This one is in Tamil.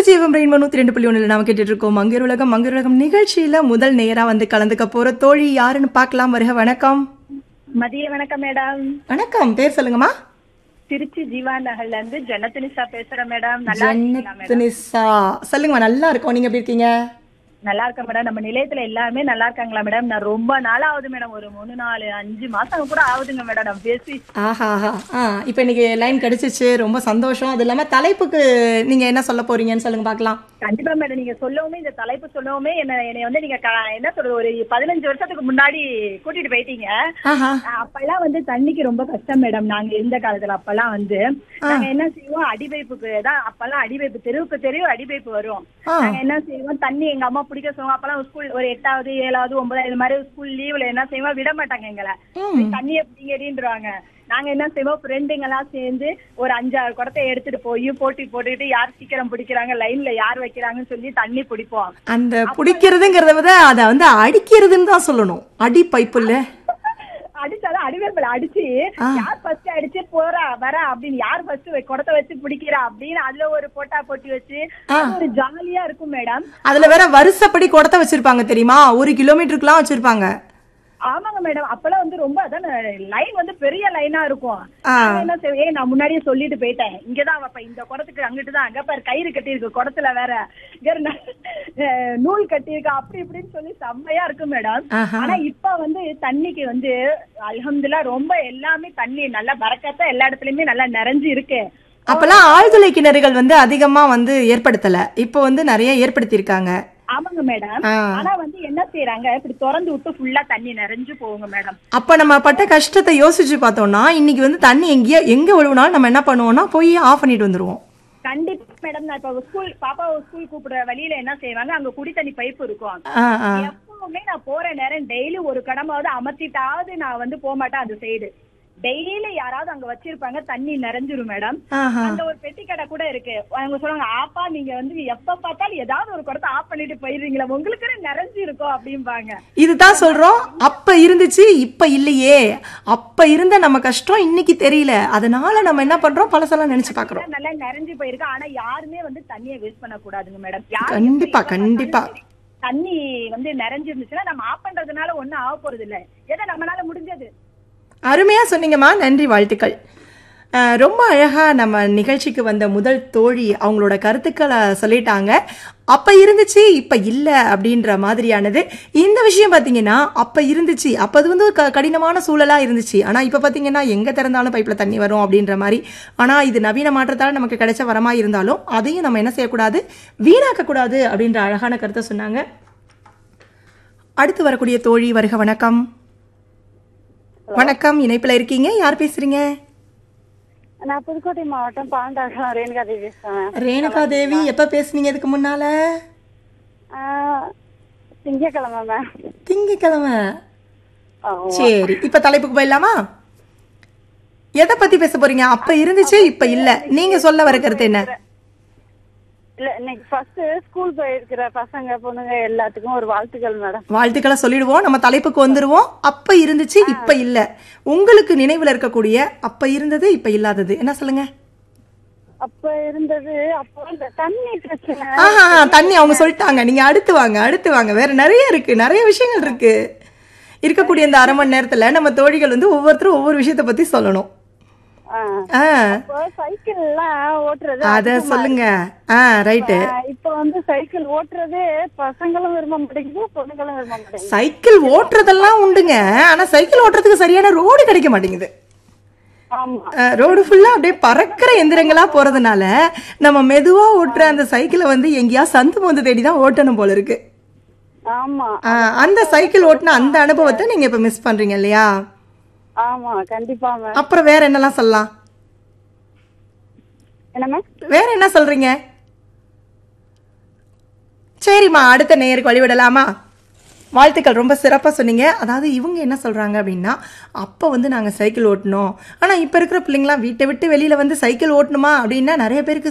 திருச்சிவம் ரெயின்போ நூத்தி ரெண்டு புள்ளி ஒண்ணுல நாம கேட்டுட்டு இருக்கோம் மங்கர் உலகம் மங்கர் உலகம் நிகழ்ச்சியில முதல் நேரா வந்து கலந்துக்க போற தோழி யாருன்னு பார்க்கலாம் வருக வணக்கம் மதிய வணக்கம் மேடம் வணக்கம் பேர் சொல்லுங்கம்மா திருச்சி ஜீவா நகர்ல இருந்து ஜனத்தினிஷா பேசுறேன் மேடம் நல்லா இருக்கீங்களா மேடம் ஜன்னத்னிசா சொல்லுங்கம்மா நல்லா இருக்கோம் நீங்க எப்படி இருக்கீங்க நல்லா இருக்கேன் மேடம் நம்ம நிலையத்துல எல்லாருமே நல்லா இருக்காங்களா மேடம் நான் ரொம்ப நாள் ஆகுது மேடம் ஒரு மூணு நாலு அஞ்சு மாசம் கூட ஆகுதுங்க மேடம் நான் பேசி ஆஹா ஆஹா ஆ இப்போ இன்னைக்கு லைன் கிடைச்சிச்சு ரொம்ப சந்தோஷம் அது இல்லாம தலைப்புக்கு நீங்க என்ன சொல்ல போறீங்கன்னு சொல்லுங்க பார்க்கலாம் கண்டிப்பா மேடம் நீங்க சொல்லவுமே இந்த தலைப்பு சொல்லவுமே என்ன என்னை வந்து நீங்க க- என்ன சொல்றது ஒரு பதினஞ்சு வருஷத்துக்கு முன்னாடி கூட்டிட்டு போயிட்டீங்க ஆஹா அப்பெல்லாம் வந்து தண்ணிக்கு ரொம்ப கஷ்டம் மேடம் நாங்க இருந்த காலத்துல அப்பெல்லாம் வந்து நாங்க என்ன செய்வோம் அடிபைப்புக்கு தான் அப்பெல்லாம் அடிபைப்பு தெருவுக்கு தெருவு அடிபைப்பு வரும் ஆ. நாங்க என்ன செய்வோம் தண்ணி எங்க அம்மா பிடிக்க சொல்லுவோம் அப்பெல்லாம் ஸ்கூல் ஒரு எட்டாவது ஏழாவது ஒன்பதாவது இது மாதிரி ஸ்கூல் லீவ்ல என்ன செய்வோம் விட மாட்டாங்க எங்களை ம். தண்ணியை பிடிங்கடின்றாங்க நாங்க என்ன செய்வோம் ஃப்ரெண்டுங்க எல்லாம் சேர்ந்து ஒரு அஞ்சாறு குடத்தை எடுத்துட்டு போய் போட்டி போட்டுக்கிட்டு யார் சீக்கிரம் பிடிக்கிறாங்க லைன்ல யார் வைக்கிறாங்கன்னு சொல்லி தண்ணி பிடிப்போம் அந்த பிடிக்கிறதுங்கிறத விட அதை வந்து அடிக்கிறதுன்னு தான் சொல்லணும் அடி பைப்புல அடிச்சாலும் அடிவேப்பில அடிச்சு ஆ. யார் ஃபர்ஸ்ட் அடிச்சு போறா வர அப்படின்னு யார் ஃபர்ஸ்ட் குடத்தை வச்சு பிடிக்கிறா அப்படின்னு அதுல ஒரு போட்டா போட்டி வச்சு ஆ. அது ஒரு ஜாலியா இருக்கும் மேடம் அதுல வேற வருஷப்படி குடத்தை வச்சிருப்பாங்க தெரியுமா ஒரு கிலோமீட்டருக்குலாம் வச்சிருப்பாங்க ஆமாங்க மேடம் அப்பெல்லாம் வந்து ரொம்ப அதான் லைன் வந்து பெரிய லைனா இருக்கும் ஆ. நாங்க என்ன செய்வோம் ஏய் நான் முன்னாடியே சொல்லிட்டு போயிட்டேன் இங்கதான் வைப்பேன் இந்த குடத்துக்கு அங்கிட்டு தான் அங்க பாரு கயிறு கட்டி இருக்கு குடத்துல வேற இங்க ஒரு ந- அஹ் நூல் கட்டி இருக்கு அப்படி இப்படின்னு சொல்லி செம்மையா இருக்கும் மேடம் ஆஹா. ஆனா இப்ப வந்து தண்ணிக்கு வந்து அல்ஹம்துலில்லாஹ் ரொம்ப எல்லாமே தண்ணி நல்லா பறக்கத்தா எல்லா இடத்துலயுமே நல்லா நிறைஞ்சு இருக்கு அப்பெல்லாம் ஆழ்துளை கிணறுகள் வந்து அதிகமா வந்து ஏற்படுத்தல இப்போ வந்து நிறைய ஏற்படுத்தியிருக்காங்க ஆமாங்க மேடம் ஆ. ஆனா வந்து என்ன செய்யறாங்க இப்படி திறந்து விட்டு ஃபுல்லா தண்ணி நிறைஞ்சு போகுங்க மேடம் அப்ப நம்ம பட்ட கஷ்டத்தை யோசிச்சு பார்த்தோம்னா இன்னைக்கு வந்து தண்ணி எங்கேயோ எங்க விழுவினாலும் நம்ம என்ன பண்ணுவோம்னா போய் ஆஃப் பண்ணிட்டு வந்துருவோம் கண்டிப்பா மேடம் நான் இப்ப ஸ்கூல் பாப்பாவை ஸ்கூல் கூப்பிடுற வழியில என்ன செய்வாங்க அங்க குடி தண்ணி பைப் இருக்கும் ஆ ஆ எப்பவுமே நான் போற நேரம் டெய்லி ஒரு கடமாவது அமர்த்திட்டாவது நான் வந்து போக மாட்டேன் அந்த சைடு டெய்லி யாராவது அங்க வச்சிருப்பாங்க தண்ணி நிறைஞ்சிரும் மேடம் ஆஹா அந்த ஒரு பெட்டி கடை கூட இருக்கு அவங்க சொல்லுவாங்க ஆப்பா நீங்க வந்து எப்ப பார்த்தாலும் ஏதாவது ஒரு குடத்தை ஆஃப் பண்ணிட்டு போயிடுறீங்களா உங்களுக்கு நிறைஞ்சு இருக்கும் அப்படிம்பாங்க இதுதான் சொல்றோம் அப்ப இருந்துச்சு இப்ப இல்லையே அப்ப இருந்த நம்ம கஷ்டம் இன்னைக்கு தெரியல அதனால நம்ம என்ன பண்றோம் பழசெல்லாம் நினைச்சு பாக்குறோம் எல்லாம் நல்லா நிறைஞ்சு போயிருக்கு ஆனா யாருமே வந்து தண்ணியை வேஸ்ட் பண்ண கூடாதுங்க மேடம் யாரு கண்டிப்பா, எப்ப கண்டிப்பா. பார்த்தாலும் சரி, தண்ணி வந்து நிறைஞ்சிருந்துச்சுன்னா நம்ம ஆஃப் பண்றதுனால ஒண்ணும் ஆக போறது இல்ல ஏதோ நம்மளால முடிஞ்சது அருமையா சொன்னீங்கம்மா நன்றி வாழ்த்துக்கள் அஹ், ரொம்ப அழகா நம்ம நிகழ்ச்சிக்கு வந்த முதல் தோழி அவங்களோட கருத்துக்களை சொல்லிட்டாங்க அப்ப இருந்துச்சு இப்ப இல்ல அப்படின்ற மாதிரியானது இந்த விஷயம் பாத்தீங்கன்னா அப்ப இருந்துச்சு அப்ப அது வந்து ஒரு க- கடினமான சூழலா இருந்துச்சு ஆனா இப்ப பாத்தீங்கன்னா எங்க திறந்தாலும் பைப்ல தண்ணி வரும் அப்படின்ற மாதிரி ஆனா இது நவீன மாற்றத்தால நமக்கு கிடைச்ச வரமா இருந்தாலும் அதையும் நம்ம என்ன செய்யக்கூடாது வீணாக்க கூடாது அப்படின்ற அழகான கருத்தை சொன்னாங்க அடுத்து வரக்கூடிய தோழி வருக வணக்கம் வணக்கம் இணைப்புல இருக்கீங்க யார் பேசுறீங்க நான் புதுக்கோட்டை மாவட்டம் பாண்டாகம் ரேணுகா தேவி பேசுறேன் ரேணுகா தேவி எப்ப பேசுனீங்க இதுக்கு முன்னால ஆஹ், திங்கட்கிழமை மேம் திங்கக்கிழமை ஆமா. சரி இப்ப தலைப்புக்கு போயிடலாமா எதை பத்தி பேச போறீங்க அப்ப இருந்துச்சு இப்ப இல்ல நீங்க சொல்ல வர கருத்து என்ன இல்ல இன்னைக்கு ஃபர்ஸ்ட் ஸ்கூல் போயிருக்கிற பசங்க பொண்ணுங்க எல்லாத்துக்கும் ஒரு வாழ்த்துக்கள் மேடம் வாழ்த்துக்களை சொல்லிடுவோம் நம்ம தலைப்புக்கு வந்துருவோம் அப்ப இருந்துச்சு இப்ப இல்ல உங்களுக்கு நினைவுல இருக்கக்கூடிய அப்ப இருந்தது இப்ப இல்லாதது என்ன சொல்லுங்க அப்ப இருந்தது அப்போ இந்த தண்ணி பிரச்சனை ஆஹா தண்ணி அவங்க சொல்லிட்டாங்க நீங்க அடுத்து வாங்க அடுத்து வாங்க வேற நிறைய இருக்கு நிறைய விஷயங்கள் இருக்கு இருக்கக்கூடிய இந்த அரை மணி நேரத்துல நம்ம தோழிகள் வந்து ஒவ்வொருத்தரும் ஒவ்வொரு விஷயத்த பத்தி சொல்லணும் ஆஹ், ஆ இப்போ சைக்கிள் எல்லாம் ஓட்டுறது அத சொல்லுங்க ஆ ரைட்டு ஆஹ், இப்போ வந்து சைக்கிள் ஓட்டுறதே பசங்களும் விரும்ப மாட்டேங்குது பொண்ணுங்களும் விரும்ப மாட்டேங்குது சைக்கிள் ஓட்டுறதெல்லாம் உண்டுங்க ஆனா சைக்கிள் ஓட்டுறதுக்கு சரியான ரோடு கிடைக்க மாட்டேங்குது ஆமா ரோடு ஃபுல்லா அப்படியே பறக்கிற எந்திரங்களா போறதுனால நம்ம மெதுவா ஓட்டுற அந்த சைக்கிளை வந்து எங்கேயா சந்து போந்து தேடி தான் ஓட்டணும் போல இருக்கு ஆமா ஆ, அந்த சைக்கிள் ஓட்டின அந்த அனுபவத்தை நீங்க இப்ப மிஸ் பண்றீங்க இல்லையா ஆமா கண்டிப்பா மேம் அப்புறம் வேற என்னலாம் சொல்லலாம் என்ன மேம் வேற என்ன சொல்றீங்க சரிம்மா அடுத்த நேயருக்கு வழிவிடலாமா வாழ்த்துக்கள் ரொம்ப சிறப்பாக சொன்னீங்க அதாவது இவங்க என்ன சொல்கிறாங்க அப்படின்னா அப்போ வந்து நாங்கள் சைக்கிள் ஓட்டினோம் ஆனால் இப்போ இருக்கிற பிள்ளைங்களாம் வீட்டை விட்டு வெளியில் வந்து சைக்கிள் ஓட்டணுமா அப்படின்னா நிறைய பேருக்கு